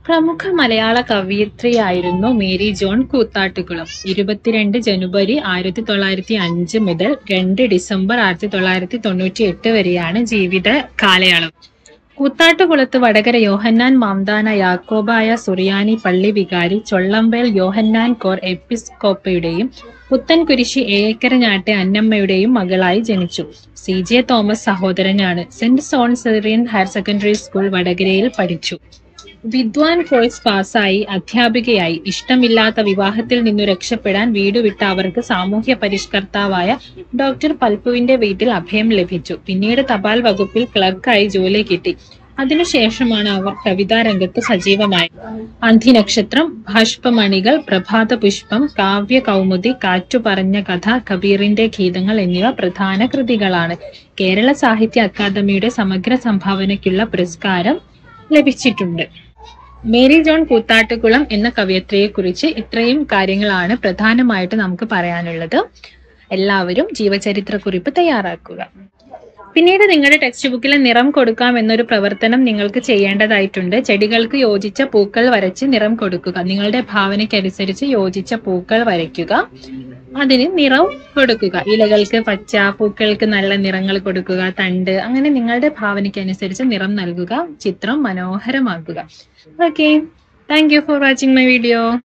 പ്രമുഖ മലയാള കവയിത്രിയായിരുന്നു Mary John Koothattukulam ഇരുപത്തിരണ്ട് ജനുവരി ആയിരത്തി തൊള്ളായിരത്തി അഞ്ച് മുതൽ രണ്ട് ഡിസംബർ ആയിരത്തി തൊള്ളായിരത്തി തൊണ്ണൂറ്റി എട്ട് വരെയാണ് ജീവിത കാലയളവ് കൂത്താട്ടുകുളത്ത് വടകര യോഹന്നാൻ മാംദാന യാക്കോബായ സുറിയാനി പള്ളി വികാരി ചൊള്ളമ്പേൽ യോഹന്നാൻ കോർ എപ്പിസ്കോപ്പയുടെയും പുത്തൻകുരിശി ഏക്കരഞ്ഞാട്ടെ അന്നമ്മയുടെയും മകളായി ജനിച്ചു സി ജെ തോമസ് സഹോദരനാണ് സെന്റ് സോൺ സെറിയൻ ഹയർ സെക്കൻഡറി സ്കൂൾ വടകരയിൽ പഠിച്ചു വിദ്വാൻ കോഴ്സ് പാസ്സായി അധ്യാപികയായി ഇഷ്ടമില്ലാത്ത വിവാഹത്തിൽ നിന്നു രക്ഷപ്പെടാൻ വീട് വിട്ട അവർക്ക് സാമൂഹ്യ പരിഷ്കർത്താവായ ഡോക്ടർ പൽപുവിന്റെ വീട്ടിൽ അഭയം ലഭിച്ചു പിന്നീട് തപാൽ വകുപ്പിൽ ക്ലർക്കായി ജോലി കിട്ടി അതിനുശേഷമാണ് അവർ കവിതാ രംഗത്ത് സജീവമായത് അന്തിനക്ഷത്രം ബാഷ്പമണികൾ പ്രഭാത പുഷ്പം കാവ്യ കൗമുദി കാറ്റു പറഞ്ഞ കഥ കബീറിന്റെ ഗീതങ്ങൾ എന്നിവ പ്രധാന കൃതികളാണ് കേരള സാഹിത്യ അക്കാദമിയുടെ സമഗ്ര സംഭാവനയ്ക്കുള്ള പുരസ്കാരം ലഭിച്ചിട്ടുണ്ട് മേരി ജോൺ കൂത്താട്ടുകുളം എന്ന കവയത്രിയെ കുറിച്ച് ഇത്രയും കാര്യങ്ങളാണ് പ്രധാനമായിട്ട് നമുക്ക് പറയാനുള്ളത് എല്ലാവരും ജീവചരിത്ര കുറിപ്പ് തയ്യാറാക്കുക പിന്നീട് നിങ്ങളുടെ ടെക്സ്റ്റ് ബുക്കിൽ നിറം കൊടുക്കാം എന്നൊരു പ്രവർത്തനം നിങ്ങൾക്ക് ചെയ്യേണ്ടതായിട്ടുണ്ട് ചെടികൾക്ക് യോജിച്ച പൂക്കൾ വരച്ച് നിറം കൊടുക്കുക നിങ്ങളുടെ ഭാവനയ്ക്കനുസരിച്ച് യോജിച്ച പൂക്കൾ വരയ്ക്കുക അതിന് നിറം കൊടുക്കുക ഇലകൾക്ക് പച്ച പൂക്കൾക്ക് നല്ല നിറങ്ങൾ കൊടുക്കുക തണ്ട് അങ്ങനെ നിങ്ങളുടെ ഭാവനയ്ക്കനുസരിച്ച് നിറം നൽകുക ചിത്രം മനോഹരമാക്കുക okay thank you for watching my video